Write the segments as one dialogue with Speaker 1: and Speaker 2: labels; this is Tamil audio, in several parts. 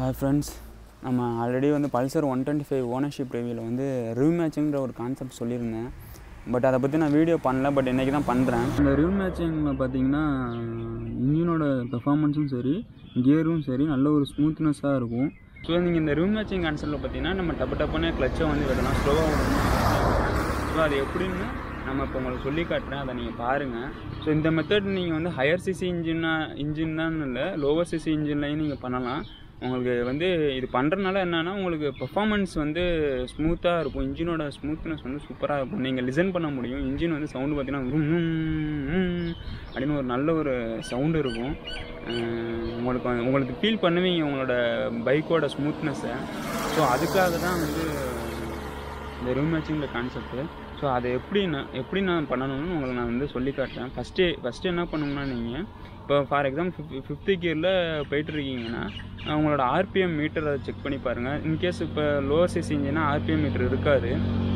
Speaker 1: ஹாய் ஃப்ரெண்ட்ஸ் நம்ம ஆல்ரெடி வந்து Pulsar one twenty five ownership ரிவியூவில் வந்து ரிவ் மேட்சிங்கிற ஒரு கான்செப்ட் சொல்லியிருந்தேன் பட் அதை பற்றி நான் வீடியோ பண்ணல பட் இன்றைக்கி தான் பண்ணுறேன் இந்த ரிவ் மேட்சிங்கில் பார்த்தீங்கன்னா இன்ஜினோட பெர்ஃபார்மன்ஸும் சரி கியரும் சரி நல்ல ஒரு ஸ்மூத்னஸாக இருக்கும் ஸோ நீங்கள் இந்த ரிவ் மேட்சிங் கான்செப்ட்டில் பார்த்தீங்கன்னா நம்ம டப்பு டப்புன்னு கிளச்சை வந்து விடலாம் ஸ்லோவாக விடணும் ஸோ அது எப்படின்னு நம்ம இப்போ உங்களுக்கு சொல்லி காட்டுறேன் அதை நீங்கள் பாருங்கள் ஸோ இந்த மெத்தட் நீங்கள் வந்து ஹையர் சிசி இன்ஜின்னா இன்ஜின் தான் இல்லை லோவர் சிசி இன்ஜின்லையும் நீங்கள் பண்ணலாம் உங்களுக்கு வந்து இது பண்ணுறதுனால என்னென்னா உங்களுக்கு பெர்ஃபார்மன்ஸ் வந்து ஸ்மூத்தாக இருக்கும் இன்ஜினோட ஸ்மூத்னஸ் வந்து சூப்பராக இருக்கும் நீங்கள் லிசன் பண்ண முடியும் இன்ஜின் வந்து சவுண்டு பார்த்தீங்கன்னா ரும், ரும், ரும் அப்படின்னு ஒரு நல்ல ஒரு சவுண்டு இருக்கும் அஹ் உங்களுக்கு வந்து- உங்களுக்கு ஃபீல் பண்ணுவீங்க உங்களோட பைக்கோட ஸ்மூத்னஸை ஸோ அதுக்காக தான் வந்து இந்த ரூம் மேட்சிங்கிற கான்செப்ட்டு ஸோ அதை எப்படி நான் எப்படி நான் பண்ணணும்னு உங்களுக்கு நான் வந்து சொல்லி காட்டுறேன் ஃபஸ்ட்டு ஃபஸ்ட்டு என்ன பண்ணணும்னா நீங்கள் இப்போ ஃபார் எக்ஸாம்பிள் ஃபிஃப்த் ஃபிஃப்த்து கியரில் போயிட்டுருக்கீங்கன்னா உங்களோட ஆர்பிஎம் மீட்டரை செக் பண்ணி பாருங்கள் இன்கேஸ் இப்போ லோவர் சிசி இன்ஜினா ஆர்பிஎம் மீட்டர் இருக்காது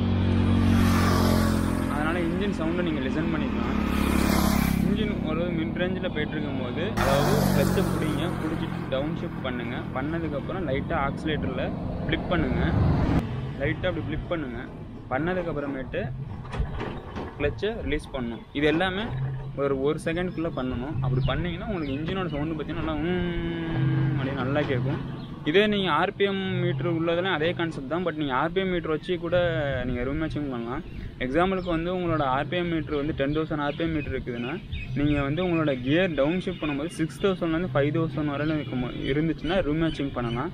Speaker 1: அதனால் இன்ஜின் சவுண்டை நீங்கள் லிசன் பண்ணிக்கலாம் இன்ஜின் ஒரு மிட் ரேஞ்சில் போயிட்டுருக்கும் போது அதாவது கிளச்சை பிடிங்க பிடிச்சிட்டு டவுன் ஷிஃப்ட் பண்ணுங்கள் பண்ணதுக்கப்புறம் லைட்டாக ஆக்சிலேட்டரில் ஃப்ளிப் பண்ணுங்கள் லைட்டாக அப்படி ஃப்ளிப் பண்ணுங்கள் பண்ணதுக்கப்புறமேட்டு கிளச்சை ரிலீஸ் பண்ணணும் இது எல்லாமே ஒரு ஒரு செகண்ட்குள்ளே பண்ணணும் அப்படி பண்ணீங்கன்னா உங்களுக்கு இன்ஜினோட சவுண்டு பார்த்தீங்கன்னா நல்லா உம் அப்படின்னு நல்லா கேட்கும் இதே நீங்கள் ஆர்பிஎம் மீட்ரு உள்ளதெல்லாம் அதே கான்செப்ட் தான் பட் நீங்கள் ஆர்பிஎம் மீட்ரு வச்சு கூட நீங்கள் ரூம் மேட்சிங் பண்ணலாம் எக்ஸாம்பிளுக்கு வந்து உங்களோட ஆர்பிஎம் மீட்ரு வந்து டென் தௌசண்ட் ஆர்பிஎம் மீட்ரு இருக்குதுன்னா நீங்கள் வந்து உங்களோட கியர் டவுன் ஷிஃப்ட் பண்ணும்போது சிக்ஸ் தௌசண்ட்லேருந்து ஃபைவ் தௌசண்ட் வரையிலும் இருக்கும் இருந்துச்சுன்னா ரூம் மேட்சிங் பண்ணலாம்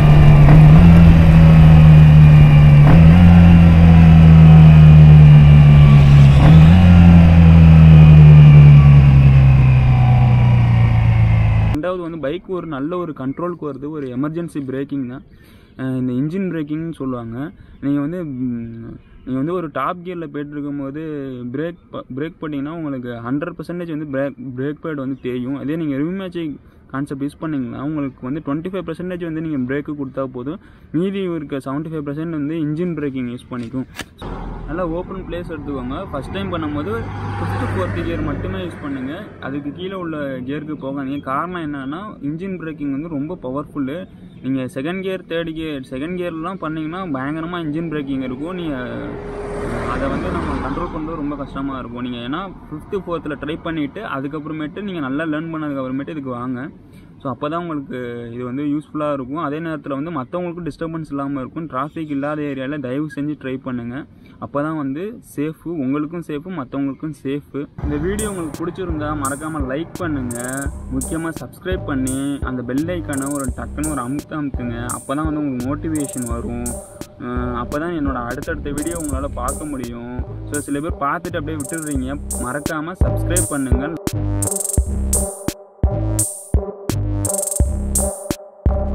Speaker 1: ரெண்டாவது வந்து பைக் ஒரு நல்ல ஒரு கண்ட்ரோலுக்கு வருது ஒரு எமர்ஜென்சி பிரேக்கிங் தான் அஹ் இந்த இன்ஜின் பிரேக்கிங்னு சொல்லுவாங்க நீங்கள் வந்து நீங்கள் வந்து ஒரு டாப் கியரில் போயிட்டு இருக்கும்போது பிரேக் பிரேக் பண்ணிங்கன்னா உங்களுக்கு ஹண்ட்ரட் பர்சன்டேஜ் வந்து பிரேக் பிரேக் பேட் வந்து தேயும் அதே நீங்கள் ரிவ் மேட்சிங் கான்செப்ட் யூஸ் பண்ணிங்கன்னா உங்களுக்கு வந்து டுவெண்ட்டி ஃபைவ் பர்சன்டேஜ் வந்து நீங்கள் பிரேக்கு கொடுத்தா போதும் மீதி இருக்க செவன்ட்டி ஃபைவ் பர்சன்ட் வந்து இன்ஜின் பிரேக்கிங் யூஸ் பண்ணிக்கும் நல்லா ஓப்பன் பிளேஸ் எடுத்துக்கோங்க ஃபஸ்ட் டைம் பண்ணும்போது ஃபிஃப்த்து ஃபோர்த்து கியர் மட்டுமே யூஸ் பண்ணுங்க அதுக்கு கீழே உள்ள கியருக்கு போகாதீங்க காரணம் என்னன்னா இன்ஜின் பிரேக்கிங் வந்து ரொம்ப பவர்ஃபுல்லு நீங்கள் second gear third gear second கியர்லாம் பண்ணீங்கன்னா பயங்கரமாக இன்ஜின் பிரேக்கிங் இருக்கும் நீங்கள் அதை வந்து நம்ம கண்ட்ரோல் பண்ணுறது ரொம்ப கஷ்டமாக இருக்கும் நீங்கள் ஏன்னா ஃபிஃப்த்து ஃபோர்த்தில் ட்ரை பண்ணிவிட்டு அதுக்கப்புறமேட்டு நீங்கள் நல்லா லேர்ன் பண்ணதுக்கப்புறமேட்டு இதுக்கு வாங்க ஸோ அப்போ தான் உங்களுக்கு இது வந்து யூஸ்ஃபுல்லாக இருக்கும் அதே நேரத்தில் வந்து மற்றவங்களுக்கும் டிஸ்டர்பன்ஸ் இல்லாமல் இருக்கும் டிராஃபிக் இல்லாத ஏரியாவில் தயவு செஞ்சு ட்ரை பண்ணுங்கள் அப்போ தான் வந்து சேஃபு உங்களுக்கும் சேஃபு மற்றவங்களுக்கும் சேஃபு இந்த வீடியோ உங்களுக்கு பிடிச்சிருந்தா மறக்காமல் லைக் பண்ணுங்கள் முக்கியமாக சப்ஸ்கிரைப் பண்ணி அந்த பெல் ஐக்கானை ஒரு டக்குன்னு ஒரு அமுத்து அமுத்துங்க அப்போ தான் வந்து உங்களுக்கு மோட்டிவேஷன் வரும் அப்போ தான் என்னோட அடுத்தடுத்த வீடியோ உங்களால் பார்க்க முடியும் ஸோ சில பேர் பார்த்துட்டு அப்படியே விட்டுடுறீங்க மறக்காமல் சப்ஸ்கிரைப் பண்ணுங்கள்